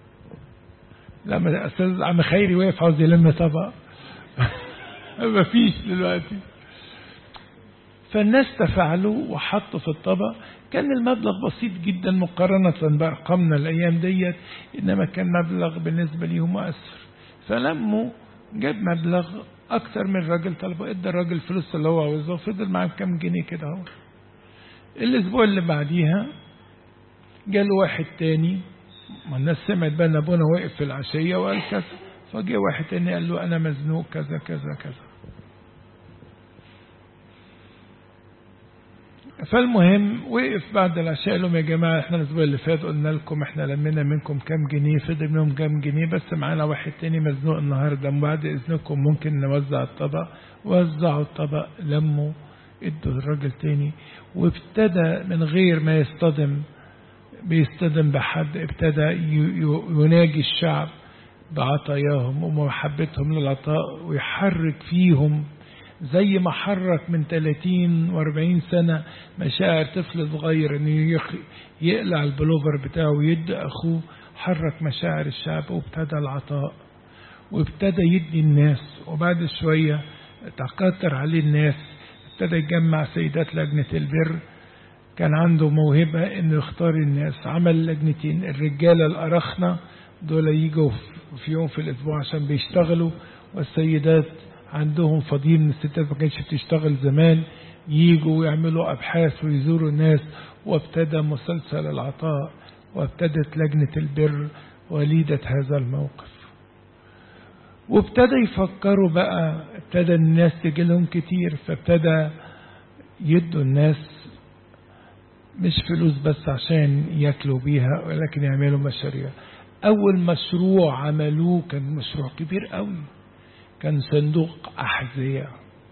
B: لما أستاذ عم خيري واقف عاوز يلم طبق مفيش دلوقتي فالناس تفاعلوا وحطوا في الطبق كان المبلغ بسيط جدا مقارنة بأرقامنا الأيام ديت إنما كان مبلغ بالنسبة ليهم مؤثر فلموا جاب مبلغ أكتر من الراجل طلبه إدى الراجل الفلوس اللي هو عاوزها وفضل معاه كام جنيه كده أهو الأسبوع اللي بعديها جاله واحد تاني ما الناس سمعت بقى أبونا واقف في العشية وقال كذا فجاء واحد تاني قال له أنا مزنوق كذا كذا كذا فالمهم وقف بعد العشاء قال لهم يا جماعة احنا الأسبوع اللي فات قلنا لكم احنا لمينا منكم كام جنيه فضل منهم كام جنيه بس معانا واحد تاني مزنوق النهاردة بعد إذنكم ممكن نوزع الطبق وزعوا الطبق لموا ادوا الراجل تاني وابتدى من غير ما يصطدم بيصطدم بحد ابتدى يناجي الشعب بعطاياهم ومحبتهم للعطاء ويحرك فيهم زي ما حرك من 30 و40 سنة مشاعر طفل صغير انه يقلع البلوفر بتاعه ويدي اخوه حرك مشاعر الشعب وابتدى العطاء وابتدى يدي الناس وبعد شوية تكتر عليه الناس ابتدى يجمع سيدات لجنة البر كان عنده موهبة انه يختار الناس عمل لجنتين الرجالة الأرخنة دول يجوا في يوم في الأسبوع عشان بيشتغلوا والسيدات عندهم فضيل من الستات ما كانتش بتشتغل زمان يجوا ويعملوا أبحاث ويزوروا الناس وابتدى مسلسل العطاء وابتدت لجنة البر وليدة هذا الموقف وابتدى يفكروا بقى ابتدى الناس تجي لهم كتير فابتدى يدوا الناس مش فلوس بس عشان ياكلوا بيها ولكن يعملوا مشاريع أول مشروع عملوه كان مشروع كبير قوي كان صندوق أحذية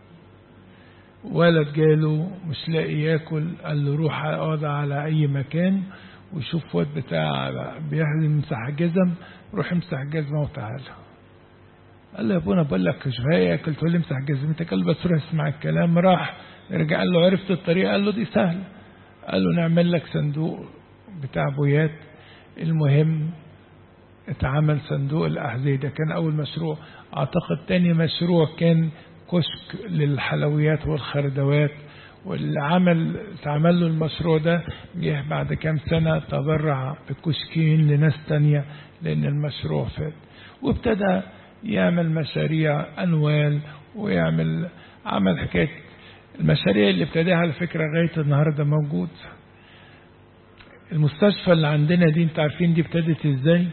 B: ولد جاله مش لاقي ياكل قال له روح اقعد على أي مكان وشوف واد بتاع بيمسح جزم روح امسح جزمة وتعالى قال له يا ابونا بقول لك شوية ياكل تقول لي امسح جزمتك قال له بس روح اسمع الكلام راح رجع قال له عرفت الطريقة قال له دي سهلة قال له نعمل لك صندوق بتاع بويات المهم اتعمل صندوق الأحذية ده كان أول مشروع أعتقد تاني مشروع كان كشك للحلويات والخردوات واللي عمل اتعمل له المشروع ده جه بعد كام سنة تبرع بكشكين لناس تانية لأن المشروع فات وابتدى يعمل مشاريع أنوال ويعمل عمل حكاية المشاريع اللي ابتداها على فكرة لغاية النهاردة موجود المستشفى اللي عندنا دي انت عارفين دي ابتدت ازاي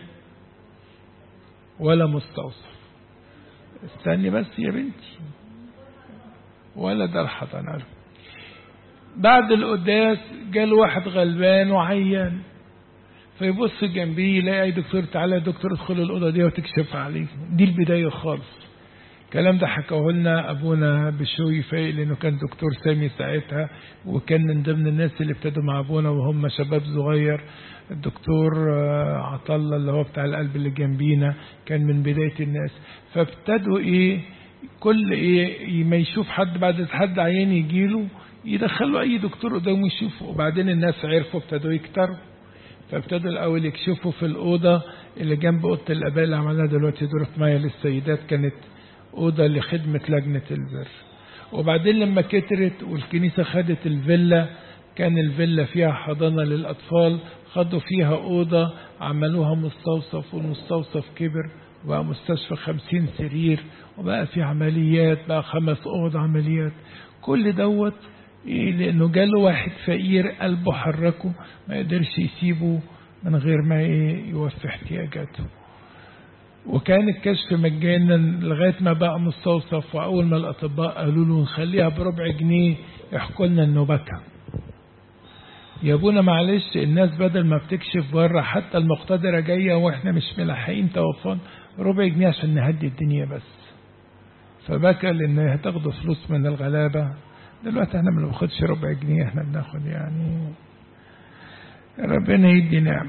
B: ولا مستوصف استني بس يا بنتي ولا ده الحضانة بعد القداس جال واحد غلبان وعيان فيبص جنبيه يلاقي اي دكتور تعالى يا دكتور ادخل الاوضه دي وتكشف عليه دي البدايه خالص الكلام ده حكاه لنا ابونا بشوي فايق لانه كان دكتور سامي ساعتها وكان من ضمن الناس اللي ابتدوا مع ابونا وهم شباب صغير الدكتور عطله اللي هو بتاع القلب اللي جنبينا كان من بدايه الناس فابتدوا ايه كل ايه ما يشوف حد بعد حد عيان يجيله يدخلوا اي دكتور قدامه يشوفه وبعدين الناس عرفوا ابتدوا يكتروا فابتدوا الاول يكشفوا في الاوضه اللي جنب اوضه الاباء اللي عملناها دلوقتي دورة ميه للسيدات كانت اوضه لخدمه لجنه البر وبعدين لما كترت والكنيسه خدت الفيلا كان الفيلا فيها حضانه للاطفال خدوا فيها اوضه عملوها مستوصف والمستوصف كبر وبقى مستشفى خمسين سرير وبقى في عمليات بقى خمس اوض عمليات كل دوت إيه لانه جاله واحد فقير قلبه حركه ما يقدرش يسيبه من غير ما إيه يوفي احتياجاته وكان الكشف مجانا لغايه ما بقى مستوصف واول ما الاطباء قالوا له نخليها بربع جنيه يحكوا لنا انه بكى يا ابونا معلش الناس بدل ما بتكشف بره حتى المقتدره جايه واحنا مش ملاحقين توفان ربع جنيه عشان نهدي الدنيا بس فبكى لان هتاخدوا فلوس من الغلابه دلوقتي احنا ما بناخدش ربع جنيه احنا بناخد يعني ربنا يدي نعم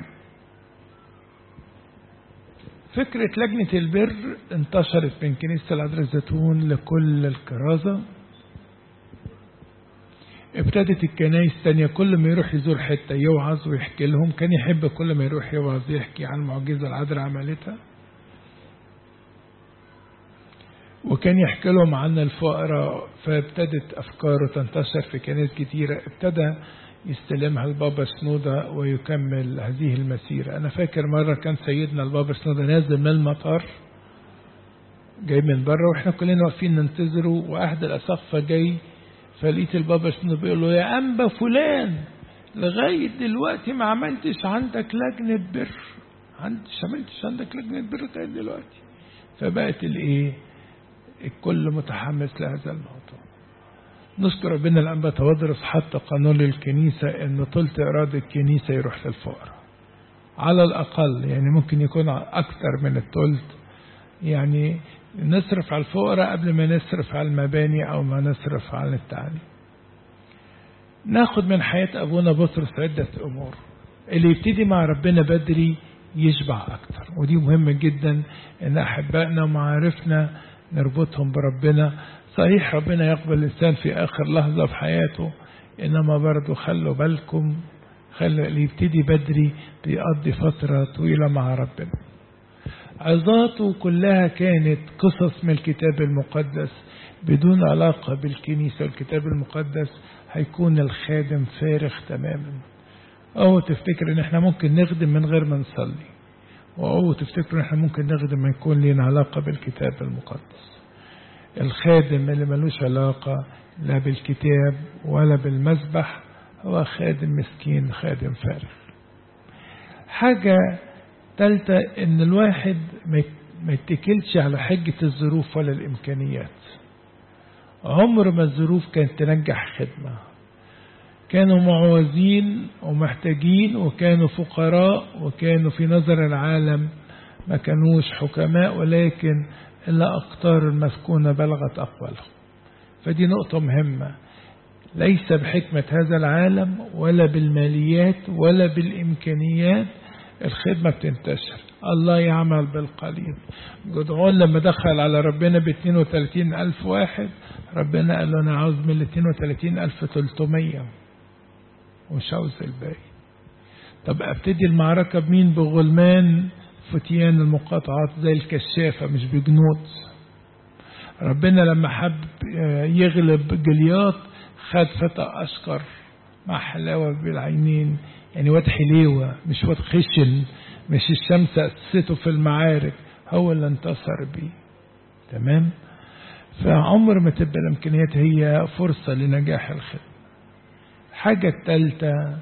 B: فكرة لجنة البر انتشرت من كنيسة العذراء الزيتون لكل الكرازة ابتدت الكنايس تانية كل ما يروح يزور حتة يوعظ ويحكي لهم كان يحب كل ما يروح يوعظ يحكي عن معجزة العذراء عملتها وكان يحكي لهم عن الفقراء فابتدت أفكاره تنتشر في كنائس كتيرة ابتدى يستلمها البابا سنودة ويكمل هذه المسيرة أنا فاكر مرة كان سيدنا البابا سنودة نازل من المطار جاي من بره واحنا كلنا واقفين ننتظره واحد الأسقفة جاي فلقيت البابا سنودة بيقول له يا أنبا فلان لغاية دلوقتي ما عملتش عندك لجنة بر عندش عملتش عندك لجنة بر لغاية دلوقتي فبقت الايه الكل متحمس لهذا الموضوع نشكر ربنا الأنبا تودرس حتى قانون للكنيسة أن طلت إرادة الكنيسة يروح للفقراء على الأقل يعني ممكن يكون أكثر من التلت يعني نصرف على الفقراء قبل ما نصرف على المباني أو ما نصرف على التعليم ناخد من حياة أبونا بطرس عدة أمور اللي يبتدي مع ربنا بدري يشبع أكثر ودي مهمة جدا أن أحبائنا ومعارفنا نربطهم بربنا صحيح ربنا يقبل الإنسان في آخر لحظة في حياته إنما برضو خلوا بالكم خلوا اللي يبتدي بدري بيقضي فترة طويلة مع ربنا عظاته كلها كانت قصص من الكتاب المقدس بدون علاقة بالكنيسة والكتاب المقدس هيكون الخادم فارغ تماما أو تفتكر إن إحنا ممكن نخدم من غير ما نصلي وأو تفتكروا إن إحنا ممكن نخدم ما يكون لنا علاقة بالكتاب المقدس الخادم اللي ملوش علاقة لا بالكتاب ولا بالمسبح هو خادم مسكين خادم فارغ حاجة ثالثة ان الواحد ما يتكلش على حجة الظروف ولا الامكانيات عمر ما الظروف كانت تنجح خدمة كانوا معوزين ومحتاجين وكانوا فقراء وكانوا في نظر العالم ما كانوش حكماء ولكن إلا أقطار المسكونة بلغت أقوالهم فدي نقطة مهمة ليس بحكمة هذا العالم ولا بالماليات ولا بالإمكانيات الخدمة بتنتشر الله يعمل بالقليل جدعون لما دخل على ربنا ب 32 ألف واحد ربنا قال له أنا عاوز من ال 32 ألف 300 ومش عاوز الباقي طب ابتدي المعركة بمين بغلمان فتيان المقاطعات زي الكشافة مش بجنود ربنا لما حب يغلب جلياط خد فتى أشقر مع حلاوة بالعينين يعني واد حليوة مش واد خشن مش الشمس أسسته في المعارك هو اللي انتصر بيه تمام فعمر ما تبقى الإمكانيات هي فرصة لنجاح الخدمة الحاجة الثالثة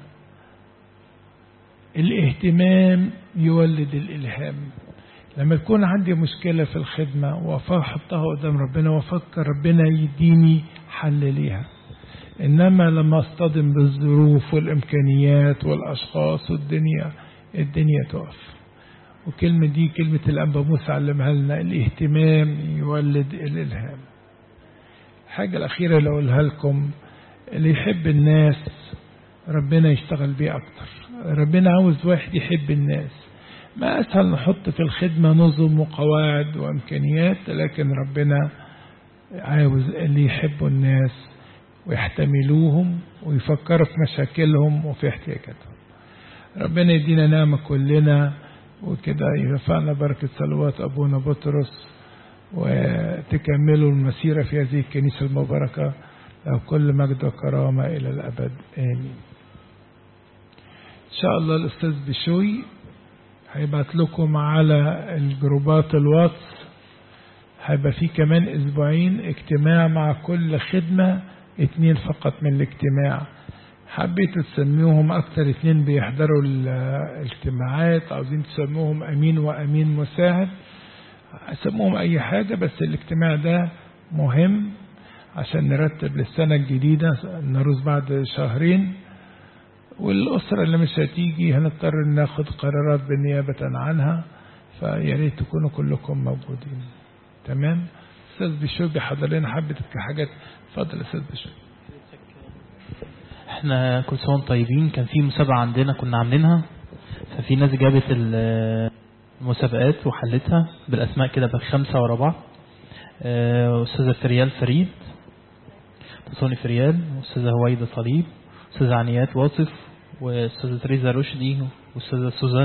B: الاهتمام يولد الإلهام لما يكون عندي مشكلة في الخدمة وأحطها قدام ربنا وأفكر ربنا يديني حل ليها إنما لما أصطدم بالظروف والإمكانيات والأشخاص والدنيا الدنيا تقف وكلمة دي كلمة الأنبا موسى علمها لنا الاهتمام يولد الإلهام الحاجة الأخيرة اللي أقولها لكم اللي يحب الناس ربنا يشتغل بيه أكتر ربنا عاوز واحد يحب الناس ما أسهل نحط في الخدمة نظم وقواعد وإمكانيات لكن ربنا عاوز اللي يحبوا الناس ويحتملوهم ويفكروا في مشاكلهم وفي احتياجاتهم ربنا يدينا نعمة كلنا وكده يرفعنا بركة صلوات أبونا بطرس وتكملوا المسيرة في هذه الكنيسة المباركة له كل مجد وكرامة إلى الأبد آمين إن شاء الله الأستاذ بشوي هيبعت لكم على الجروبات الواتس هيبقى في كمان أسبوعين اجتماع مع كل خدمة اتنين فقط من الاجتماع حبيتوا تسميهم أكتر اتنين بيحضروا الاجتماعات عاوزين تسموهم أمين وأمين مساعد سموهم أي حاجة بس الاجتماع ده مهم عشان نرتب للسنة الجديدة نروز بعد شهرين والأسرة اللي مش هتيجي هنضطر ناخد قرارات بالنيابة عنها فيا ريت تكونوا كلكم موجودين تمام أستاذ بشوي بيحضر لنا حبة حاجات اتفضل يا أستاذ بشوي
C: احنا كل سنه وانتم طيبين كان في مسابقه عندنا كنا عاملينها ففي ناس جابت المسابقات وحلتها بالاسماء كده بالخمسه ورا بعض اه، استاذه فريال فريد تصوني فريال واستاذه هويده صليب استاذه عنيات واصف واستاذه تريزا رشدي واستاذه سوزان